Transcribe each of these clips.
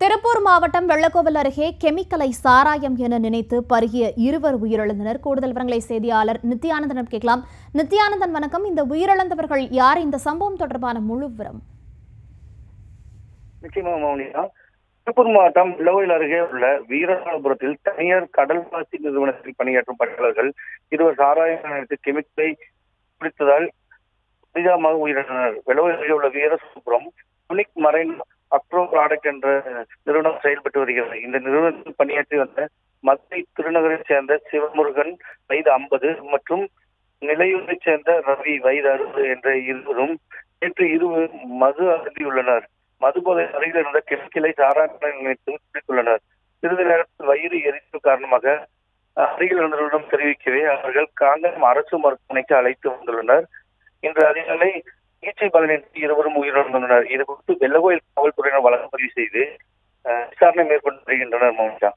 திருப்பூர் மாவட்டம் வெள்ளக்கோவில் அருகே கெமிக்கலை சாராயம் என நினைத்து பருகிய இருவர் உயிரிழந்தனர் கூடுதல் விவரங்களை செய்தியாளர் நித்யானந்தனிடம் கேட்கலாம் நித்யானந்தன் வணக்கம் இந்த உயிரிழந்தவர்கள் யார் இந்த சம்பவம் தொடர்பான முழு விவரம் நிச்சயமா மௌனியா திருப்பூர் மாவட்டம் இளவையில் அருகே உள்ள வீரராமபுரத்தில் தனியார் கடல்வாசி நிறுவனத்தில் பணியாற்றும் பணியாளர்கள் இருவர் சாராயம் நினைத்து கெமிக்கலை குடித்ததால் பரிதாபமாக உயிரிழந்தனர் வெள்ளவையில் அருகே உள்ள Veerasupuram unique marine agro product என்ற நிறுவனம் செயல்பட்டு வருகிறது இந்த நிறுவனத்தில் பணியாற்றி வந்த மதுரை திருநகரைச் சேர்ந்த சிவமுருகன் வயது ஐம்பது மற்றும் நிலையூரைச் சேர்ந்த ரவி வயது அறுபது என்ற இருவரும் நேற்று இருவர் மது அருந்தியுள்ளனர் மதுபோதை அருகில் இருந்த கெமிக்கலை சாராய நினைத்து குடித்துள்ளனர் சிறிது நேரத்தில் வயிறு எரிச்சல் காரணமாக அஹ், அருகில் இருந்தவர்களிடம் தெரிவிக்கவே அவர்கள் காங்கயம் அரசு மருத்துவமனைக்கு அழைத்து வந்துள்ளனர் இன்று அதிகாலை சிகிச்சை பலனின்றி இருவரும் உயிரிழந்துள்ளனர் இது குறித்து வெள்ளகோயில் காவல்துறையினர் வழக்கு பதிவு செய்து அஹ், விசாரணை மேற்கொண்டு வருகின்றனர் மோனிஷா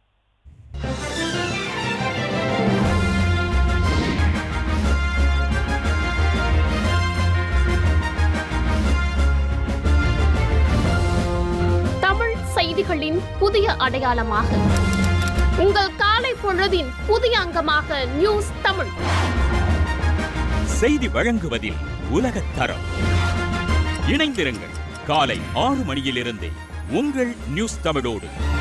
தமிழ் செய்திகளின் புதிய அடையாளமாக உங்கள் காலை பொழுதின் புதிய அங்கமாக நியூஸ் தமிழ் செய்தி வழங்குவதில் உலகத் தரம் இணைந்திருங்கள் காலை ஆறு மணியிலிருந்தே உங்கள் நியூஸ் தமிழோடு